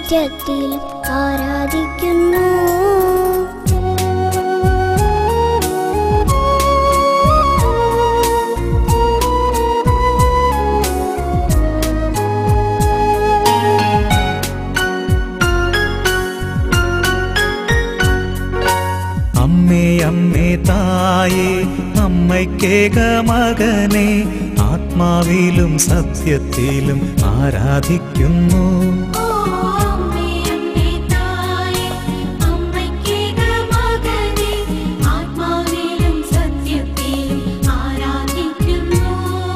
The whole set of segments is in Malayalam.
സത്യത്തിലും ആരാധിക്കുന്നു അമ്മേ അമ്മേ തായേ അമ്മയ്ക്കേക മകനെ ആത്മാവിലും സത്യത്തിലും ആരാധിക്കുന്നു ഓ അമ്മേ അമ്മേ തായേ അമ്മയ്ക്കേക മകനെ ആത്മാവിലും സത്യത്തിലും ആരാധിക്കുന്നു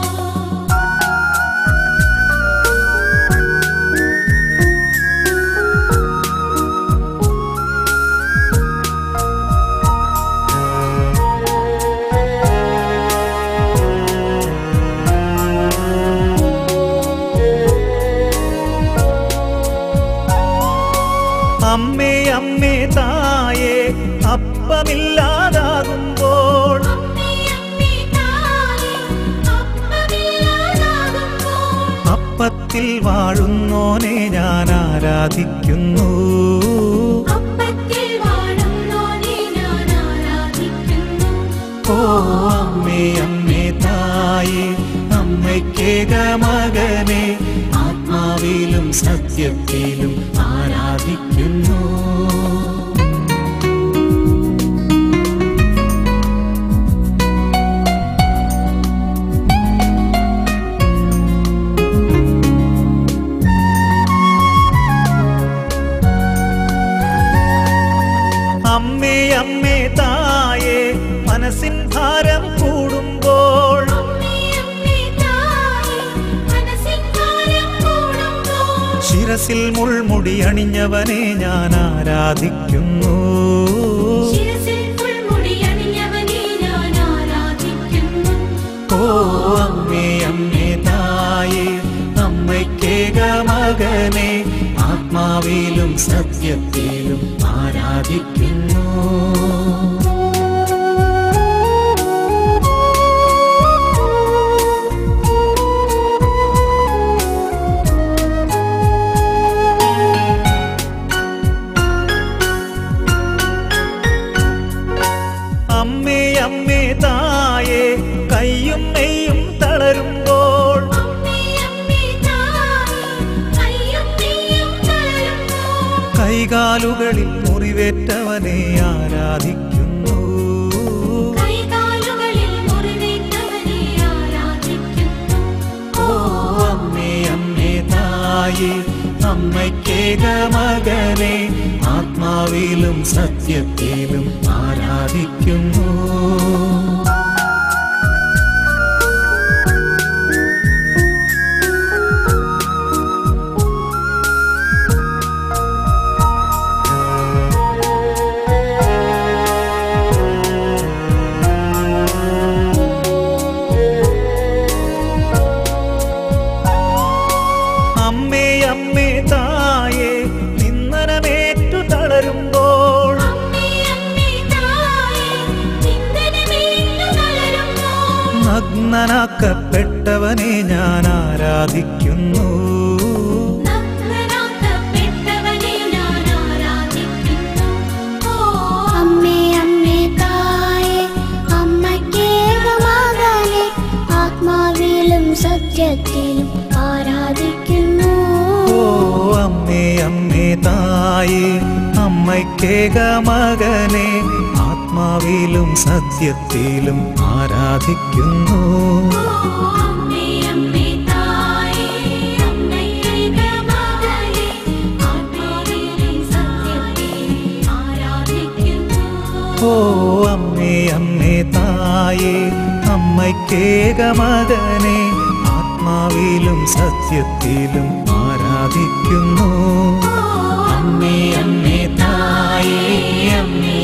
അമ്മേ അമ്മേ തായേ അപ്പമില്ലാതാകുമ്പോൾ അമ്മേ അമ്മേ തായേ അപ്പമില്ലാതാകുമ്പോൾ അപ്പത്തിൽ വാഴുന്നോനെ ഞാൻ ആരാധിക്കുന്നു അപ്പത്തിൽ വാഴുന്നോനെ ഞാൻ ആരാധിക്കുന്നു ഓ അമ്മേ അമ്മേ തായേ അമ്മയ്ക്കേക മകനെ ആത്മാവിലും സത്യത്തിലും ആരാധിക്കുന്നു അമ്മേ അമ്മേ തായേ മനസ്സിൻ ഭാരം കൂടുമ്പോൾ അമ്മേ അമ്മേ തായേ മനസ്സിൻ ഭാരം കൂടുമ്പോൾ ശിരസിൽ മുൾമുടി അണിഞ്ഞവനെ ഞാൻ ആരാധിക്കുന്നു ശിരസിൽ പുൽമുടി അണിഞ്ഞവനെ ഞാൻ ആരാധിക്കുന്നു ഓ അമ്മേ അമ്മേ തായേ അമ്മയ്ക്കേക മകനെ ആത്മാവിലും സത്യത്തിലും ആരാധിക്കുന്നു അമ്മേ അമ്മേ തായേ കയ്യും നെയ്യും തളരുമ്പോൾ അമ്മേ അമ്മേ തായേ കയ്യും നെയ്യും തളരുമ്പോൾ കൈകാലുകളിൽ മുറിവേറ്റവനെ ആരാധിക്കുന്നു കൈകാലുകളിൽ മുറിവേറ്റവനെ ആരാധിക്കുന്നു ഓ അമ്മേ അമ്മേ തായേ അമ്മയ്ക്കേക മകനെ ആത്മാവിലും സത്യത്തിലും ആരാധിക്കുന്നു അമ്മേ അമ്മേ തായേ നിന്ദനമേറ്റു തളരുമ്പോൾ അമ്മേ അമ്മേ തായേ നിന്ദനമേറ്റു തളരുമ്പോൾ നഗ്നനാക്കപ്പെട്ടവനെ ഞാൻ ആരാധിക്കുന്നു നഗ്നനാക്കപ്പെട്ടവനെ ഞാൻ ആരാധിക്കുന്നു ഓ അമ്മേ അമ്മേ തായേ അമ്മയ്ക്കേക മകനെ ആത്മാവിലും സത്യത്തിലും ആരാധിക്കുന്നു ഓ അമ്മേ അമ്മേ തായേ അമ്മയ്ക്കേക മകനെ ആത്മാവിലും സത്യത്തിലും ആരാധിക്കുന്നു അമ്മേ അമ്മേ തായേ അമ്മയ്ക്കേക മകനെ ആത്മാവിലും സത്യത്തിലും ആരാധിക്കുന്നു ഓ അമ്മേ അമ്മേ തായേ അമ്മയ്ക്കേക മകനെ ആത്മാവിലും സത്യത്തിലും ആരാധിക്കുന്നു അമ്മേ അമ്മേ തായേ അമ്മേ